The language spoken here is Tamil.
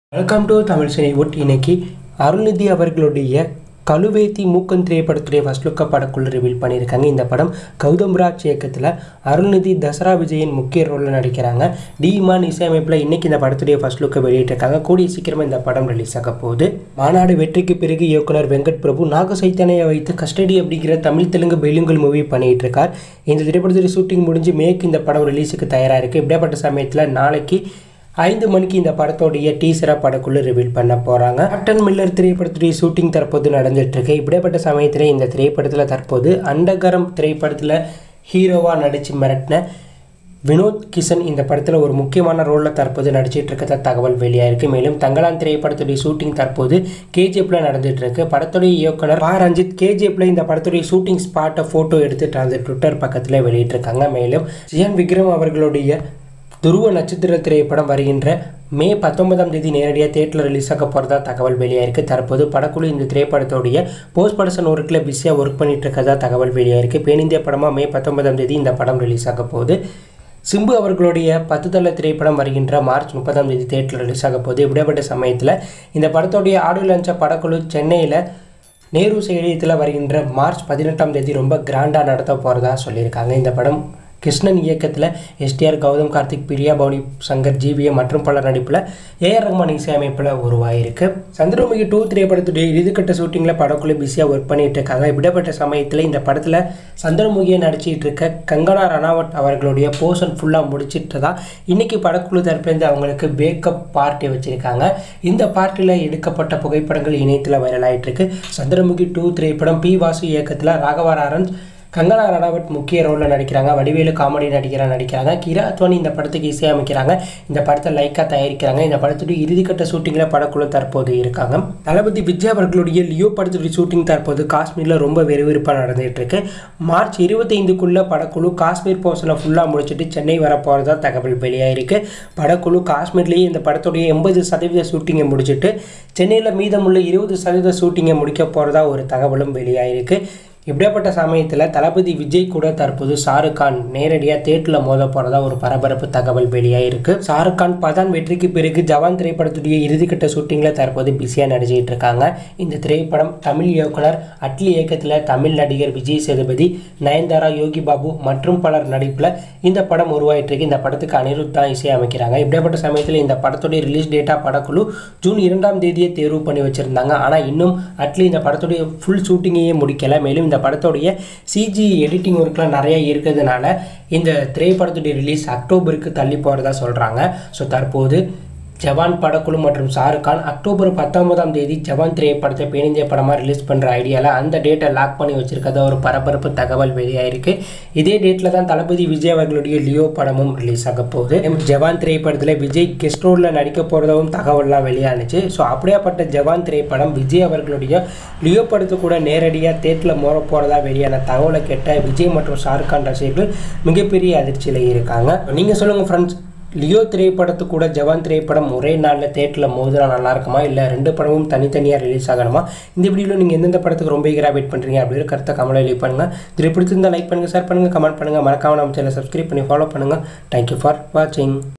வெல்கம் டு தமிழ் சினிவுட் இன்னைக்கு அருள்நிதி அவர்களுடைய கழுவேத்தி மூக்கன் திரைப்படத்துடைய ஃபர்ஸ்ட் லுக்க படக்குள்ள ரிவீல் பண்ணியிருக்காங்க இந்த படம் கௌதம் ராஜ் இயக்கத்தில் அருள்நிதி தசரா விஜயன் முக்கிய ரோலில் நடிக்கிறாங்க டிமான் இசையமைப்பில் இன்னைக்கு இந்த படத்துடைய ஃபர்ஸ்ட் லுக்கை வெளியிட்டிருக்காங்க கூடிய சீக்கிரமாக இந்த படம் ரிலீஸ் ஆக போகுது மாநாடு வெற்றிக்கு பிறகு இயக்குனர் வெங்கட் பிரபு நாக சைத்தன்யா வைத்து கஸ்டடி அப்படிங்கிற தமிழ் தெலுங்கு பெலிங்குல் மூவி பண்ணிட்டு இருக்கார் இந்த திரைப்படத்துடைய ஷூட்டிங் முடிஞ்சு மேற்கு இந்த படம் ரிலீஸுக்கு தயாராக இருக்குது இப்படியாப்பட்ட சமயத்தில் நாளைக்கு ஐந்து மணிக்கு இந்த படத்தோடைய டீசரா படக்குள்ள ரிவீல் பண்ண போறாங்க கேப்டன் மில்லர் திரைப்படத்துடைய ஷூட்டிங் தற்போது நடந்துட்டு இருக்கு இப்படிப்பட்ட சமயத்தில் இந்த திரைப்படத்தில் தற்போது அண்டகரம் திரைப்படத்தில் ஹீரோவா நடிச்சு மிரட்டின வினோத் கிஷன் இந்த படத்தில் ஒரு முக்கியமான ரோலில் தற்போது நடிச்சிட்டு இருக்கிற தகவல் வெளியாயிருக்கு மேலும் தங்கலான் திரைப்படத்துடைய ஷூட்டிங் தற்போது கேஜிஎஃப்ல நடந்துட்டு இருக்கு படத்துடைய இயக்குனர் பா ரஞ்சித் கேஜிஎஃப்ல இந்த படத்துடைய ஷூட்டிங் ஸ்பாட்டை ஃபோட்டோ எடுத்து தனது ட்விட்டர் பக்கத்தில் வெளியிட்டிருக்காங்க மேலும் சியான் விக்ரம் அவர்களுடைய துருவ நட்சத்திர திரைப்படம் வருகின்ற மே பத்தொன்பதாம் தேதி நேரடியாக தேட்டரில் ரிலீஸ் ஆக போகிறதா தகவல் வெளியாயிருக்கு தற்போது படக்குழு இந்த திரைப்படத்தோடைய போஸ்ட் ப்ரொடக்ஷன் ஒர்க்கில் பிஸியாக ஒர்க் பண்ணிட்டு இருக்கதா தகவல் வெளியாயிருக்கு பேனிந்திய படமாக மே பத்தொன்பதாம் தேதி இந்த படம் ரிலீஸ் ஆக போகுது சிம்பு அவர்களுடைய பத்து தள்ள திரைப்படம் வருகின்ற மார்ச் முப்பதாம் தேதி தேட்டரில் ரிலீஸ் ஆக போகுது இப்படிப்பட்ட சமயத்தில் இந்த படத்தோடைய ஆடியோ லான்ச்சை படக்குழு சென்னையில் நேரு ஸ்டேடியத்தில் வருகின்ற மார்ச் பதினெட்டாம் தேதி ரொம்ப கிராண்டாக நடத்த போகிறதா சொல்லியிருக்காங்க இந்த படம் கிருஷ்ணன் இயக்கத்தில் எஸ்டிஆர் கௌதம் கார்த்திக் பிரியா பவுனி சங்கர் ஜிவிஎம் மற்றும் பலர் நடிப்பில் ஏஆர் ரஹ்மான் இசையமைப்பில் உருவாயிருக்கு சந்திரமுகி டூ திரைப்படத்துடைய இறுதிக்கட்ட ஷூட்டிங்கில் படக்குழு பிஸியாக ஒர்க் பண்ணிட்டு இருக்காங்க இப்படிப்பட்ட சமயத்தில் இந்த படத்தில் சந்திரமுகியை நடிச்சிட்டு இருக்க கங்கனா ரணாவத் அவர்களுடைய போர்ஷன் ஃபுல்லாக முடிச்சிட்டதா இன்னைக்கு படக்குழு தரப்புலேருந்து அவங்களுக்கு பேக்கப் பார்ட்டி வச்சுருக்காங்க இந்த பார்ட்டியில் எடுக்கப்பட்ட புகைப்படங்கள் இணையத்தில் வைரல் ஆயிட்டு இருக்கு சந்திரமுகி டூ திரைப்படம் பி வாசு இயக்கத்தில் ராகவாராரன் கங்கனா ரணாவத் முக்கிய ரோலில் நடிக்கிறாங்க வடிவேலு காமெடி நடிக்கிறா நடிக்கிறாங்க கிரா அத்வானி இந்த படத்துக்கு இசையமைக்கிறாங்க இந்த படத்தை லைக்காக தயாரிக்கிறாங்க இந்த படத்துடைய இறுதிக்கட்ட ஷூட்டிங்கில் படக்குழு தற்போது இருக்காங்க தளபதி விஜய் அவர்களுடைய லியோ படத்துடைய ஷூட்டிங் தற்போது காஷ்மீரில் ரொம்ப விறுவிறுப்பாக நடந்துகிட்டு இருக்கு மார்ச் இருபத்தைந்துக்குள்ள படக்குழு காஷ்மீர் போர்ஷனை ஃபுல்லாக முடிச்சுட்டு சென்னை வர போகிறதா தகவல் வெளியாயிருக்கு படக்குழு காஷ்மீர்லேயே இந்த படத்துடைய எண்பது சதவீத ஷூட்டிங்கை முடிச்சுட்டு சென்னையில் மீதமுள்ள இருபது சதவீத ஷூட்டிங்கை முடிக்க போகிறதா ஒரு தகவலும் வெளியாயிருக்கு இப்படியாப்பட்ட சமயத்தில் தளபதி விஜய் கூட தற்போது ஷாருக் கான் நேரடியாக தேட்டில் மோத போகிறதா ஒரு பரபரப்பு தகவல் வெளியாயிருக்கு ஷாருக் கான் பதான் வெற்றிக்கு பிறகு ஜவான் திரைப்படத்துடைய இறுதிக்கட்ட ஷூட்டிங்கில் தற்போது பிஸியாக நடிச்சிட்டு இருக்காங்க இந்த திரைப்படம் தமிழ் இயக்குனர் அட்லி இயக்கத்தில் தமிழ் நடிகர் விஜய் சேதுபதி நயன்தாரா யோகி பாபு மற்றும் பலர் நடிப்பில் இந்த படம் உருவாயிட்டு இருக்கு இந்த படத்துக்கு அனிருத் தான் இசையமைக்கிறாங்க இப்படியாப்பட்ட சமயத்தில் இந்த படத்துடைய ரிலீஸ் டேட்டா படக்குழு ஜூன் இரண்டாம் தேதியே தேர்வு பண்ணி வச்சிருந்தாங்க ஆனால் இன்னும் அட்லி இந்த படத்துடைய ஃபுல் ஷூட்டிங்கையே முடிக்கல மேலும் இந்த படத்துடைய சிஜி எடிட்டிங் ஒர்க்லாம் நிறைய இருக்கிறதுனால இந்த திரைப்படத்துடைய ரிலீஸ் அக்டோபருக்கு தள்ளி போகிறதா சொல்கிறாங்க ஸோ தற்போது ஜவான் படக்குழு மற்றும் ஷாருக் கான் அக்டோபர் பத்தொன்பதாம் தேதி ஜவான் திரைப்படத்தை பேனிந்திய படமாக ரிலீஸ் பண்ணுற ஐடியாவில் அந்த டேட்டை லாக் பண்ணி வச்சிருக்கதா ஒரு பரபரப்பு தகவல் வெளியாயிருக்கு இதே டேட்டில் தான் தளபதி விஜய் அவர்களுடைய லியோ படமும் ரிலீஸ் ஆக போகுது ஜவான் திரைப்படத்தில் விஜய் கெஸ்ட் ரோலில் நடிக்க போகிறதாவும் தகவல்லாம் வெளியானுச்சு ஸோ அப்படியாப்பட்ட ஜவான் திரைப்படம் விஜய் அவர்களுடைய லியோ படத்து கூட நேரடியாக தேட்டில் மோற போகிறதா வெளியான தகவலை கேட்ட விஜய் மற்றும் ஷாருக் கான் ரசிகர்கள் மிகப்பெரிய அதிர்ச்சியில் இருக்காங்க நீங்கள் சொல்லுங்கள் ஃப்ரெண்ட்ஸ் லியோ திரைப்படத்து கூட ஜவான் திரைப்படம் ஒரே நாளில் தேட்டரில் மோதினா நல்லா இருக்குமா இல்லை ரெண்டு படமும் தனித்தனியாக ரிலீஸ் ஆகணுமா இந்த வீடியோவில் நீங்கள் எந்தெந்த படத்துக்கு ரொம்ப ஈகராக வெயிட் பண்ணுறீங்க அப்படிங்கிற கருத்தை கமெண்ட் லீவ் பண்ணுங்கள் இது பிடிச்சிருந்தா லைக் பண்ணுங்கள் ஷேர் பண்ணுங்கள் கமெண்ட் பண்ணுங்கள் மறக்காம நம்ம சேனல் சப்ஸ்கிரைப் பண்ணி ஃபாலோ பண்ணுங்கள் தேங்க்யூ ஃபார் வாட்சிங்